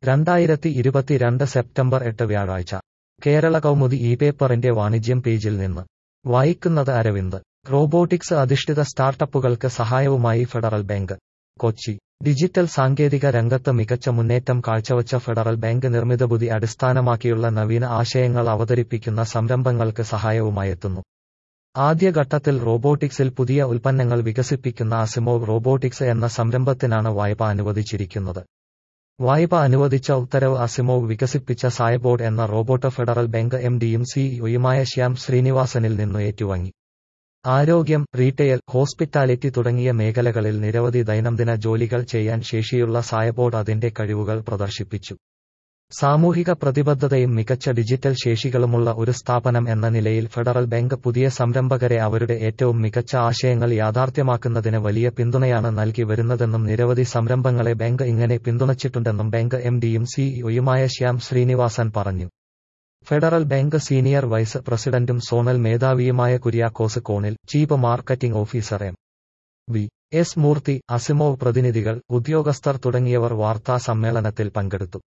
രണ്ടായിരത്തി ഇരുപത്തിരണ്ട് സെപ്റ്റംബർ എട്ട് വ്യാഴാഴ്ച കേരള കൗമുദി ഇ പേപ്പറിന്റെ വാണിജ്യം പേജിൽ നിന്ന് വായിക്കുന്നത് അരവിന്ദ് റോബോട്ടിക്സ് അധിഷ്ഠിത സ്റ്റാർട്ടപ്പുകൾക്ക് സഹായവുമായി ഫെഡറൽ ബാങ്ക് കൊച്ചി ഡിജിറ്റൽ സാങ്കേതിക രംഗത്ത് മികച്ച മുന്നേറ്റം കാഴ്ചവച്ച ഫെഡറൽ ബാങ്ക് നിർമ്മിതബുദ്ധി അടിസ്ഥാനമാക്കിയുള്ള നവീന ആശയങ്ങൾ അവതരിപ്പിക്കുന്ന സംരംഭങ്ങൾക്ക് സഹായവുമായെത്തുന്നു ആദ്യഘട്ടത്തിൽ റോബോട്ടിക്സിൽ പുതിയ ഉൽപ്പന്നങ്ങൾ വികസിപ്പിക്കുന്ന അസിമോവ് റോബോട്ടിക്സ് എന്ന സംരംഭത്തിനാണ് വായ്പ അനുവദിച്ചിരിക്കുന്നത് വായ്പ അനുവദിച്ച ഉത്തരവ് അസിമോവ് വികസിപ്പിച്ച സായബോർഡ് എന്ന റോബോട്ട് ഫെഡറൽ ബാങ്ക് എം ഡിയും സിഇഒയുമായ ശ്യാം ശ്രീനിവാസനിൽ നിന്നു ഏറ്റുവാങ്ങി ആരോഗ്യം റീറ്റെയിൽ ഹോസ്പിറ്റാലിറ്റി തുടങ്ങിയ മേഖലകളിൽ നിരവധി ദൈനംദിന ജോലികൾ ചെയ്യാൻ ശേഷിയുള്ള സായബോർഡ് അതിന്റെ കഴിവുകൾ പ്രദർശിപ്പിച്ചു സാമൂഹിക പ്രതിബദ്ധതയും മികച്ച ഡിജിറ്റൽ ശേഷികളുമുള്ള ഒരു സ്ഥാപനം എന്ന നിലയിൽ ഫെഡറൽ ബാങ്ക് പുതിയ സംരംഭകരെ അവരുടെ ഏറ്റവും മികച്ച ആശയങ്ങൾ യാഥാർത്ഥ്യമാക്കുന്നതിന് വലിയ പിന്തുണയാണ് നൽകി വരുന്നതെന്നും നിരവധി സംരംഭങ്ങളെ ബാങ്ക് ഇങ്ങനെ പിന്തുണച്ചിട്ടുണ്ടെന്നും ബാങ്ക് എം ഡിയും സിഇഒയുമായ ശ്യാം ശ്രീനിവാസൻ പറഞ്ഞു ഫെഡറൽ ബാങ്ക് സീനിയർ വൈസ് പ്രസിഡന്റും സോണൽ മേധാവിയുമായ കുര്യാക്കോസ് കോണിൽ chief marketing officer M V S Murthy അസിമോവ് പ്രതിനിധികൾ ഉദ്യോഗസ്ഥർ തുടങ്ങിയവർ വാർത്താ സമ്മേളനത്തിൽ പങ്കെടുത്തു